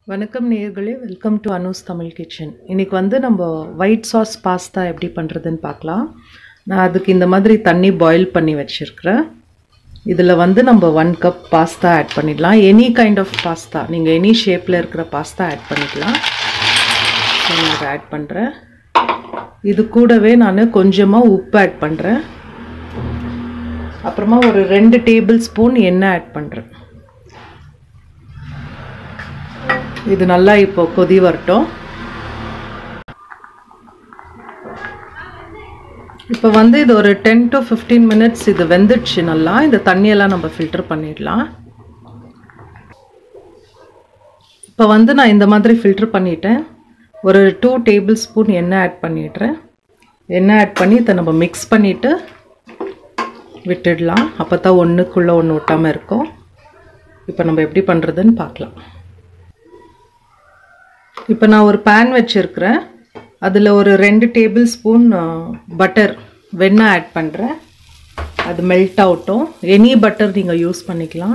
வணக்கம் நேயர்களே welcome to Anu's Tamil kitchen இன்னைக்கு வந்து நம்ம ஒயிட் சாஸ் பாஸ்தா எப்படி பண்ணுறதுன்னு பார்க்கலாம் நான் அதுக்கு இந்த மாதிரி தண்ணி பாயில் பண்ணி வச்சுருக்கிறேன் இதில் வந்து நம்ம ஒன் கப் பாஸ்தா ஆட் பண்ணிடலாம் எனி கைண்ட் ஆஃப் பாஸ்தா நீங்கள் எனி ஷேப்பில் இருக்கிற பாஸ்தா ஆட் பண்ணிக்கலாம் ஸோ நான் அதை ஆட் பண்ணுறேன் இது கூடவே நான் கொஞ்சமாக உப்பு ஆட் பண்ணுறேன் அப்புறமா ஒரு ரெண்டு டேபிள் ஸ்பூன் எண்ணெய் ஆட் பண்ணுறேன் இது நல்லா இப்போ கொதி வரட்டும் இப்போ வந்து இது ஒரு டென் டு ஃபிஃப்டீன் மினிட்ஸ் இது வெந்துடுச்சு நல்லா இந்த தண்ணியெல்லாம் நம்ம ஃபில்டர் பண்ணிடலாம் இப்போ வந்து நான் இந்த மாதிரி ஃபில்டர் பண்ணிட்டேன் ஒரு டூ டேபிள் ஸ்பூன் எண்ணெய் ஆட் பண்ணிடுறேன் எண்ணெய் ஆட் பண்ணி இதை நம்ம மிக்ஸ் பண்ணிவிட்டு விட்டுடலாம் அப்போ தான் ஒன்றுக்குள்ளே ஒன்று விட்டாமல் இருக்கும் இப்போ நம்ம எப்படி பண்ணுறதுன்னு பார்க்கலாம் இப்போ நான் ஒரு பேன் வச்சுருக்கிறேன் அதில் ஒரு ரெண்டு டேபிள் ஸ்பூன் பட்டர் வெண்ணெய் ஆட் பண்ணுறேன் அது மெல்ட் ஆகட்டும் எனி பட்டர் நீங்கள் யூஸ் பண்ணிக்கலாம்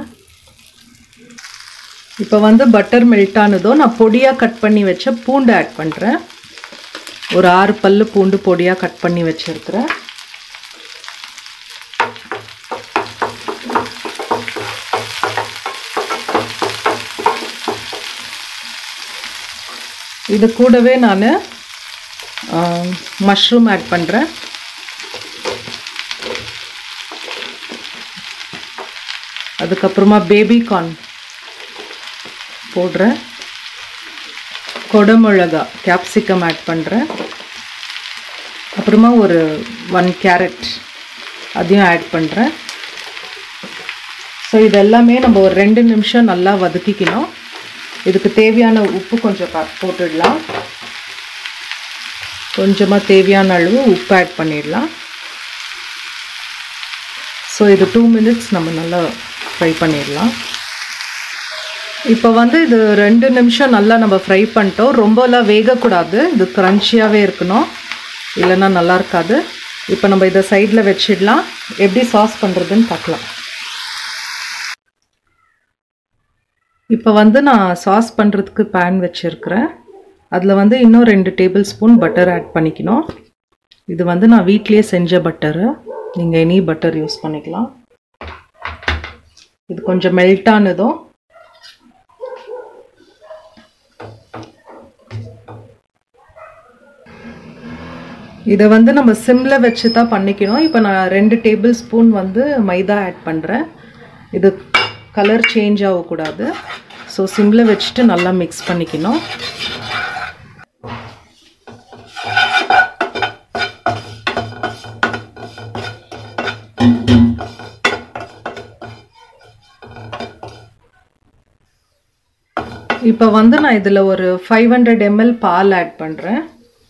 இப்போ வந்து பட்டர் மெல்ட் ஆனதோ நான் பொடியாக கட் பண்ணி வச்ச பூண்டு ஆட் பண்ணுறேன் ஒரு ஆறு பல்லு பூண்டு பொடியாக கட் பண்ணி வச்சுருக்கிறேன் இது கூடவே நான் மஷ்ரூம் ஆட் பண்ணுறேன் அதுக்கப்புறமா பேபி கார்ன் போடுறேன் கொடமிளகா கேப்சிகம் ஆட் பண்ணுறேன் அப்புறமா ஒரு ஒன் கேரட் அதையும் ஆட் பண்ணுறேன் ஸோ இதெல்லாமே நம்ம ஒரு ரெண்டு நிமிஷம் நல்லா வதக்கிக்கணும் இதுக்கு தேவையான உப்பு கொஞ்சம் போட்டுடலாம் கொஞ்சமாக தேவையான அளவு உப்பு ஆட் பண்ணிடலாம் ஸோ இது டூ மினிட்ஸ் நம்ம நல்லா ஃப்ரை பண்ணிடலாம் இப்போ வந்து இது ரெண்டு நிமிஷம் நல்லா நம்ம ஃப்ரை பண்ணிட்டோம் ரொம்பலாம் வேகக்கூடாது இது க்ரன்ச்சியாகவே இருக்கணும் இல்லைன்னா நல்லா இருக்காது இப்போ நம்ம இதை சைடில் வச்சிடலாம் எப்படி சாஸ் பண்ணுறதுன்னு பார்க்கலாம் இப்போ வந்து நான் சாஸ் பண்ணுறதுக்கு பேன் வச்சுருக்கிறேன் அதில் வந்து இன்னும் ரெண்டு டேபிள் ஸ்பூன் பட்டர் ஆட் பண்ணிக்கணும் இது வந்து நான் வீட்லேயே செஞ்ச பட்டரு நீங்கள் எனி பட்டர் யூஸ் பண்ணிக்கலாம் இது கொஞ்சம் மெல்ட் ஆனதும் இதை வந்து நம்ம சிம்மில் வச்சு தான் பண்ணிக்கணும் இப்போ நான் ரெண்டு டேபிள் ஸ்பூன் வந்து மைதா ஆட் பண்ணுறேன் இது கலர் சேஞ்ச் ஆகக்கூடாது ஸோ சிம்மில் வச்சுட்டு நல்லா மிக்ஸ் பண்ணிக்கணும் இப்போ வந்து நான் இதில் ஒரு ஃபைவ் ஹண்ட்ரட் எம்எல் பால் ஆட் பண்ணுறேன்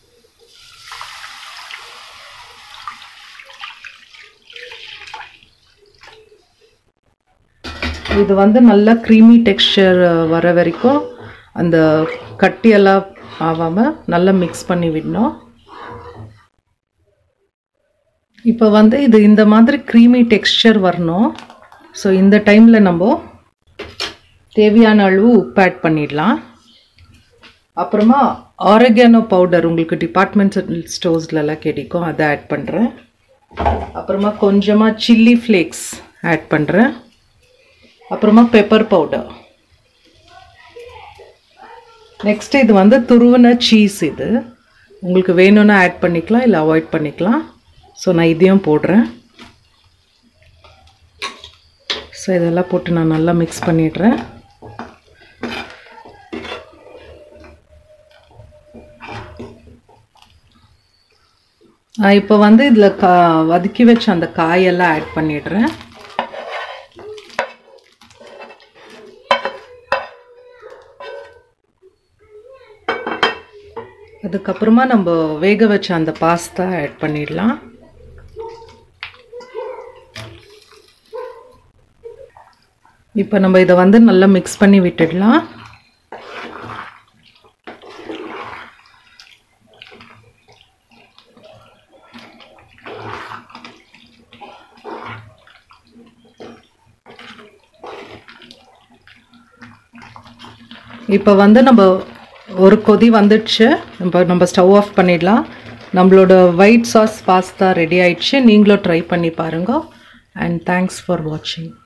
இது வந்து நல்லா க்ரீமி டெக்ஸ்சர் வர வரைக்கும் அந்த கட்டியெல்லாம் ஆகாமல் நல்லா மிக்ஸ் பண்ணி விடணும் இப்போ வந்து இது இந்த மாதிரி க்ரீமி டெக்ஸ்சர் வரணும் ஸோ இந்த டைமில் நம்ம தேவையான அளவு உப்பு ஆட் பண்ணிடலாம் அப்புறமா ஆரோக்கியானோ பவுடர் உங்களுக்கு டிபார்ட்மெண்டல் ஸ்டோர்ஸ்லலாம் கிடைக்கும் அதை ஆட் பண்ணுறேன் அப்புறமா கொஞ்சமாக சில்லி ஃப்ளேக்ஸ் ஆட் பண்ணுறேன் அப்புறமா பெப்பர் பவுடர் நெக்ஸ்ட் இது வந்து துருவின சீஸ் இது உங்களுக்கு வேணும்னா ஆட் பண்ணிக்கலாம் இல்லை அவாய்ட் பண்ணிக்கலாம் ஸோ நான் இதையும் போடுறேன் ஸோ இதெல்லாம் போட்டு நான் நல்லா மிக்ஸ் பண்ணிடுறேன் இப்போ வந்து இதில் கா வதக்கி வச்ச அந்த காயெல்லாம் ஆட் பண்ணிடுறேன் அதுக்கப்புறமா நம்ம வேக வச்ச அந்த பாஸ்தா ஆட் பண்ணிடலாம் இப்போ நம்ம இதை வந்து நல்லா மிக்ஸ் பண்ணி விட்டுடலாம் இப்போ வந்து நம்ம ஒரு கொதி வந்துடுச்சு நம்ம நம்ம ஸ்டவ் ஆஃப் பண்ணிடலாம் நம்மளோட ஒயிட் சாஸ் பாஸ்தா ரெடி ஆயிடுச்சு நீங்களும் ட்ரை பண்ணி பாருங்க அண்ட் தேங்க்ஸ் ஃபார் வாட்சிங்